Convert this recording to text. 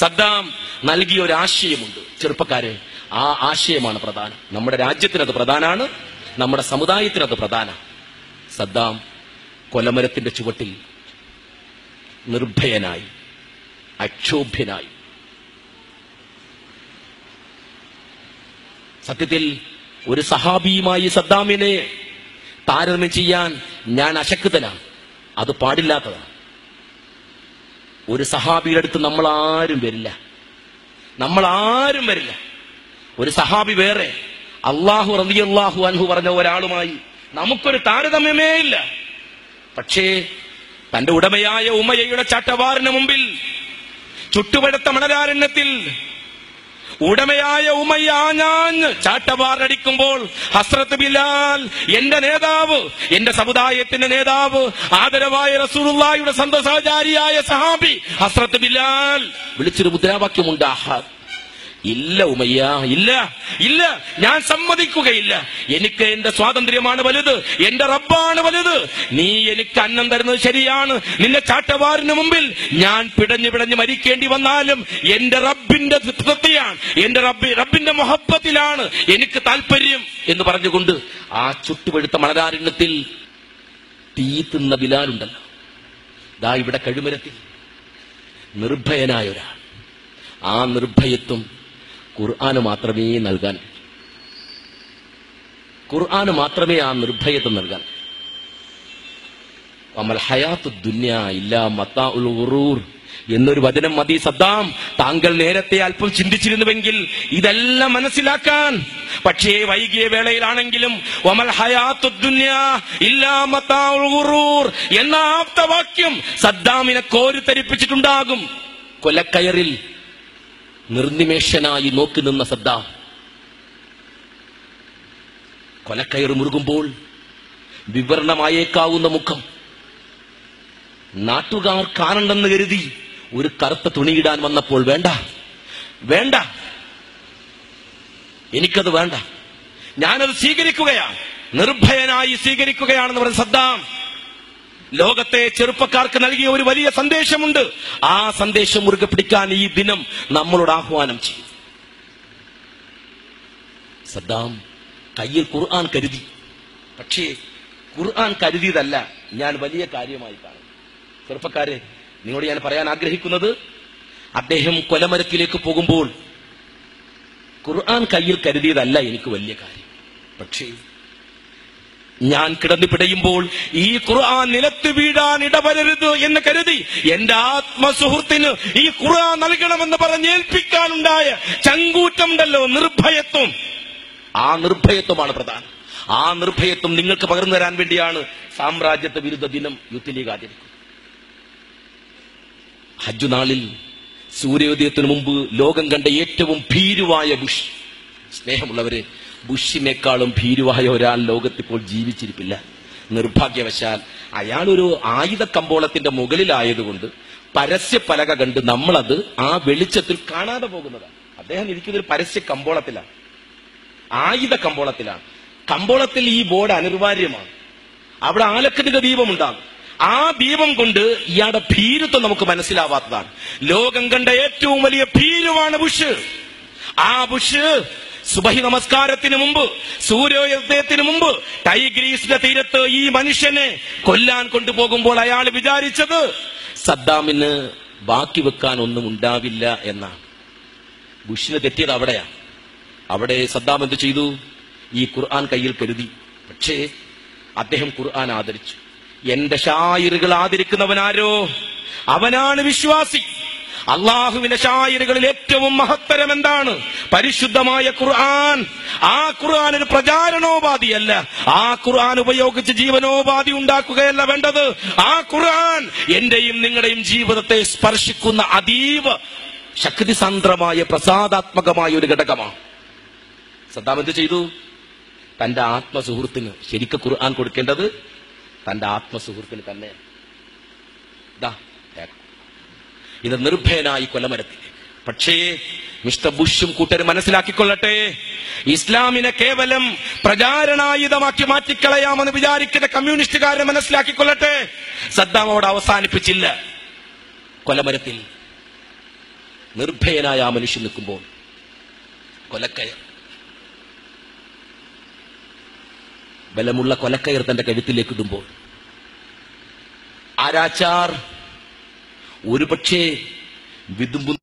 Saddam നൽകിയ ഒരു ആശയമുണ്ട് ചെറുപ്പക്കാരെ ആ ആശയമാണ് പ്രധാനം നമ്മുടെ രാജ്യത്തിന് അത് പ്രധാനമാണ് നമ്മുടെ സമുദായത്തിന് അത് പ്രധാനം സദ്ദാം കൊലമരത്തിന്റെ ചുവട്ടിൽ നിർഭയനായി അക്ഷോഭ്യനായി സത്യത്തിൽ ഒരു സഹാബിയുമായി സദ്ദാമിനെ താരതമ്യം ചെയ്യാൻ ഞാൻ അശക്തനാണ് അത് പാടില്ലാത്തതാണ് ഒരു സഹാബിയുടെ അടുത്ത് നമ്മൾ ആരും വരില്ല നമ്മൾ ആരും വരില്ല ഒരു സഹാബി വേറെ അള്ളാഹു റളിയല്ലാഹു അൻഹു പറഞ്ഞ ഒരാളുമായി നമുക്കൊരു താരതമ്യമേ ഇല്ല പക്ഷേ തന്റെ ഉടമയായ ഉമയയുടെ ചട്ടവാറിന് മുമ്പിൽ ചുട്ടുപഴുത്ത മണലാരണ്യത്തിൽ ഉടമയായ ഉമയ്യ ആഞ്ഞാഞ്ഞ് ചാട്ടവാറടിക്കുമ്പോൾ ഹസ്രത്ത് ബിലാൽ എന്റെ നേതാവ് എന്റെ സമുദായത്തിന്റെ നേതാവ് ആദരവായ റസൂലുള്ളാഹിയുടെ സന്തോഷാചാരിയായ സഹാബി ഹസ്രത്ത് ബിലാൽ വിളിച്ചൊരു മുദ്രാവാക്യമുണ്ട് ആഹാ ഇല്ല ഉമയ്യ ഇല്ല ഇല്ല ഞാൻ സമ്മതിക്കുകയില്ല എനിക്ക് എന്റെ സ്വാതന്ത്ര്യമാണ് വലുത് എന്റെ റബ്ബാണ് വലുത് നീ എനിക്ക് അന്നം തരുന്നത് ശരിയാണ് നിന്റെ ചാട്ടവാറിന് മുമ്പിൽ ഞാൻ പിടഞ്ഞു പിടഞ്ഞു മരിക്കേണ്ടി വന്നാലും എന്റെ റബ്ബിന്റെ തൃപ്തിയാണ് എന്റെ റബ്ബി റബ്ബിന്റെ മൊഹബത്തിലാണ് എനിക്ക് താല്പര്യം എന്ന് പറഞ്ഞുകൊണ്ട് ആ ചുട്ടുപഴുത്ത മണരാരണ്യത്തിൽ തീ തിന്ന ബിലാലുണ്ടല്ലോ ദാ ഇവിടെ കഴുമരത്തിൽ നിർഭയനായ ഒരാൾ ആ നിർഭയത്വം ഖുർആന് മാത്രമേ നൽകാൻ കഴിയൂ. ഖുർആന് മാത്രമേ ആ നിർഭയത്വം നൽകാൻ കഴിയൂ. അമൽ ഹയാത്തു ദുന്യ ഇല്ല മത്താ ഉൽ ഉറൂർ എന്നൊരു വചനം മതി സദ്ദാം താങ്കൾ നേരത്തെ അല്പം ചിന്തിച്ചിരുന്നുവെങ്കിൽ ഇതെല്ലാം മനസ്സിലാക്കാൻ പക്ഷേ വൈകിയ വേളയിലാണെങ്കിലും ഒമൽ ഹയാത്തു ദുന്യ ഇല്ലാ മത്താ ഉൽ ഉറൂർ എന്ന ആപ്തവാക്യം സദ്ദാമിനെ കോരിത്തരിപ്പിച്ചിട്ടുണ്ടാകും കൊലക്കയറിൽ നിർനിമേഷനായി നോക്കി നിന്ന സദ്ദാം കൊലക്കയർ മുറുകുമ്പോൾ വിവരണമായേക്കാവുന്ന മുഖം നാട്ടുകാർ കാണണ്ടെന്ന് കരുതി ഒരു കറുത്ത തുണിയിടാൻ വന്നപ്പോൾ വേണ്ട വേണ്ട എനിക്കത് വേണ്ട ഞാനത് സ്വീകരിക്കുകയാണ് നിർഭയനായി സ്വീകരിക്കുകയാണെന്ന് പറഞ്ഞ സദ്ദാം ലോകത്തെ ചെറുപ്പക്കാർക്ക് നൽകിയ ഒരു വലിയ സന്ദേശമുണ്ട് ആ സന്ദേശം മുറുകെ പിടിക്കാൻ ഈ ദിനം നമ്മളോട് ആഹ്വാനം ചെയ്യും സദ്ദാം കയ്യിൽ ഖുർആൻ കരുതി പക്ഷേ ഖുർആൻ കരുതിയതല്ല ഞാൻ വലിയ കാര്യമായി കാണും ചെറുപ്പക്കാരെ നിങ്ങളോട് ഞാൻ പറയാൻ ആഗ്രഹിക്കുന്നത് അദ്ദേഹം കൊലമരത്തിലേക്ക് പോകുമ്പോൾ ഖുർആൻ കയ്യിൽ കരുതിയതല്ല എനിക്ക് വലിയ കാര്യം പക്ഷേ ഞാൻ കിടന്നു പിടയുമ്പോൾ ഈ ഖുർആൻ നിലത്ത് വീഴാൻ ഇടവരരുത് എന്ന് കരുതി എന്റെ ആത്മസുഹൃത്തിന് ഈ ഖുർആൻ നൽകണമെന്ന് പറഞ്ഞേൽപ്പിക്കാനുണ്ടായ ചങ്കൂറ്റമുണ്ടല്ലോ നിർഭയത്വം ആ നിർഭയത്വമാണ് പ്രധാനം ആ നിർഭയത്വം നിങ്ങൾക്ക് പകർന്നു തരാൻ വേണ്ടിയാണ് സാമ്രാജ്യത്വ വിരുദ്ധ ദിനം യൂത്ത് ലീഗ് ആചരിക്കുന്നത് ഹജ്ജു നാളിൽ സൂര്യോദയത്തിനു മുമ്പ് ലോകം കണ്ട ഏറ്റവും ഭീരുവായ ബുഷ് സ്നേഹമുള്ളവരെ ബുഷിനേക്കാളും ഭീരുവായ ഒരാൾ ലോകത്തിപ്പോൾ ജീവിച്ചിരിപ്പില്ല നിർഭാഗ്യവശാൽ അയാളൊരു ആയുധ കമ്പോളത്തിന്റെ മുകളിലായതുകൊണ്ട് പരസ്യ പലക കണ്ട് നമ്മളത് ആ വെളിച്ചത്തിൽ കാണാതെ പോകുന്നതാണ് അദ്ദേഹം ഇരിക്കുന്നൊരു പരസ്യ കമ്പോളത്തിലാണ് ആയുധ കമ്പോളത്തിലാണ് കമ്പോളത്തിൽ ഈ ബോർഡ് അനിവാര്യമാണ് അവിടെ ആലക്കതിക ദീപമുണ്ടാകും ആ ദീപം കൊണ്ട് ഇയാളുടെ ഭീരുത്വം നമുക്ക് മനസ്സിലാവാത്തതാണ് ലോകം കണ്ട ഏറ്റവും വലിയ ഭീരുവാണ് ബുഷ് ആ ബുഷ് സുബഹി നമസ്കാരത്തിന് മുമ്പ് സൂര്യോദയത്തിന് മുമ്പ് ടൈഗ്രീസിന്റെ തീരത്ത് ഈ മനുഷ്യനെ കൊല്ലാൻ കൊണ്ടുപോകുമ്പോൾ അയാൾ വിചാരിച്ചത് സദ്ദാമിന് ബാക്കി വെക്കാൻ ഒന്നും ഉണ്ടാവില്ല എന്നാണ് ബുഷിന് തെറ്റിയത് അവിടെയാണ് അവിടെ സദ്ദാം എന്ത് ചെയ്തു ഈ ഖുർആൻ കയ്യിൽ കരുതി പക്ഷേ അദ്ദേഹം ഖുർആൻ ആദരിച്ചു എന്റെ ഷായിറുകൾ ആദരിക്കുന്നവനാരോ അവനാണ് വിശ്വാസി അള്ളാഹുവിന്റെ ഷായിറുകളിൽ ഏറ്റവും മഹത്തരം എന്താണ് പരിശുദ്ധമായ ഖുർആൻ ആ ഖുർആൻ ഒരു പ്രചാരണോപാധിയല്ല ആ ഖുർആൻ ഉപയോഗിച്ച് ജീവനോപാധി ഉണ്ടാക്കുകയല്ല വേണ്ടത് ആ ഖുർആൻ എന്റെയും നിങ്ങളുടെയും ജീവിതത്തെ സ്പർശിക്കുന്ന അതീവ ശക്തിസാന്ദ്രമായ പ്രസാദാത്മകമായ ഒരു ഘടകമാണ് സദ്ദാം എന്ത് ചെയ്തു തന്റെ ആത്മസുഹൃത്തിന് ശരിക്കും ഖുർആൻ കൊടുക്കേണ്ടത് തന്റെ ആത്മസുഹൃത്തിന് തന്നെ ദാ, കേക്ക്. ഇത് നിർഭയനായി കൊലമരത്തിൽ പക്ഷേ മിസ്റ്റർ ബുഷും കൂട്ടരും മനസ്സിലാക്കിക്കൊള്ളട്ടെ ഇസ്ലാമിനെ കേവലം പ്രചാരണായുധമാക്കി മാറ്റിക്കളയാമെന്ന് വിചാരിക്കുന്ന കമ്മ്യൂണിസ്റ്റുകാരെ മനസ്സിലാക്കിക്കൊള്ളട്ടെ സദ്ദാം അവിടെ അവസാനിപ്പിച്ചില്ല കൊലമരത്തിൽ നിർഭയനായ ആ മനുഷ്യൻ നിൽക്കുമ്പോൾ കൊലക്കയർ ബലമുള്ള കൊലക്കയർ തന്റെ കഴുത്തിലേക്ക് ഇടുമ്പോൾ ആരാച്ചാർ ഒരുപക്ഷേ വിതുമ്പുന്ന